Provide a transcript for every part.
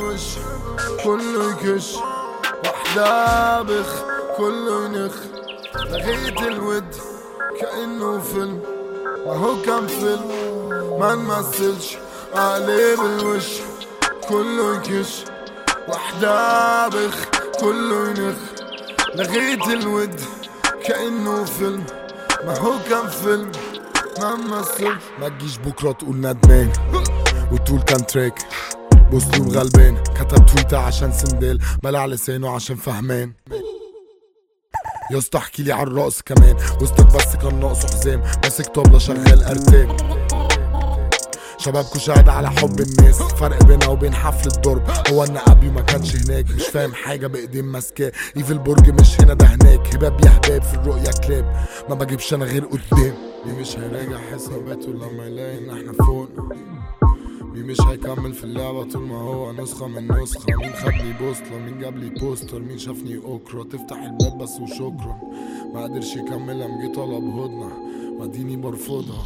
بالوش كله يكش وحدة بخ كله ينخ لغيت الود كأنه فيلم ما هو كان فيلم ما نمثلش عليه بالوش كله يكش وحدة بخ كله ينخ لغيت الود كأنه فيلم ما هو كان فيلم ما نمثلش ما تجيش بكرة تقول ندمان وتقول كان تريك باسلوب غلبان كتب تويتة عشان سندال بلع لسانه عشان فهمان يا اسطى احكي لي عن الرقص كمان وسطك بس كان ناقصه حزام ماسك طبلة شغال ارتام شبابكو شاهد على حب الناس فرق بينها وبين حفلة ضرب هو ان ابي ما كانش هناك مش فاهم حاجة بايدين ماسكاه ايف البرج مش هنا ده هناك هباب يا هباب في الرؤية كلاب ما بجيبش انا غير قدام مين مش هيراجع حساباته لما يلاقي ان احنا فوق مين مش هيكمل في اللعبة طول ما هو نسخة من نسخة مين خد لي بوستلة مين جاب لي بوستر مين شافني أوكرا تفتح الباب بس وشكرا ما قدرش يكمل قام جه طلب هدنة واديني برفضها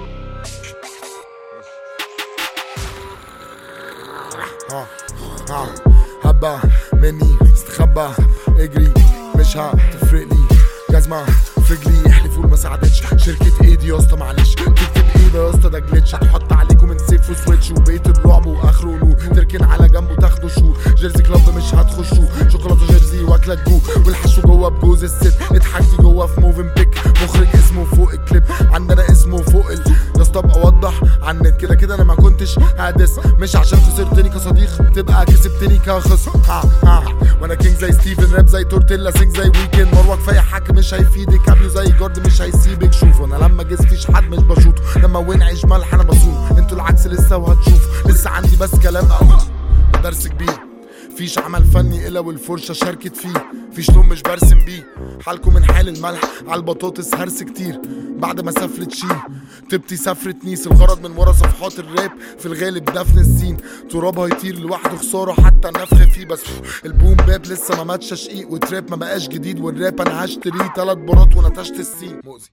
ها ها هبة مني استخبى اجري مش هتفرق لي جزمة في رجلي يحلفوا ما ساعدتش شركة ايدي يا اسطى معلش تكتب ايه ده يا اسطى ده جليتش هتحط عليكم من سيف وسويتش وبيت الرعب واخره نور تركن على جنب وتاخدوا شو جيرزي كلاب مش هتخشوا شوكولاته جيرزي واكلة جو والحشو جوه بجوز الست اتحكي جوه في موفن بيك مخرج اسمه فوق الكليب عندنا اسمه فوق ال يا اسطى ابقى اوضح عن النت كده كده انا ما كنتش هادس مش عشان خسرتني كصديق تبقى كسبتني كخصم ها ها وانا كينج زي ستيفن راب زي تورتيلا سينج زي ويكند مروه كفايه حك مش هيفيدك ابيو زي جارد مش هيسيبك شوفوا انا لما جيت فيش حد مش بشوطه لما وين عيش ملح انا بصوم انتوا العكس لسه وهتشوف لسه عندي بس كلام اقول درس كبير فيش عمل فني الا والفرشه شاركت فيه فيش لون مش برسم بيه حالكم من حال الملح على البطاطس هرس كتير بعد ما سافرت شين تبتي سافرت نيس الغرض من ورا صفحات الراب في الغالب دفن السين تراب هيطير لوحده خساره حتى النفخ فيه بس البوم باب لسه ما ماتش شقيق وتراب ما بقاش جديد والراب انا هشتريه تلات برات ونتشت السين مؤذي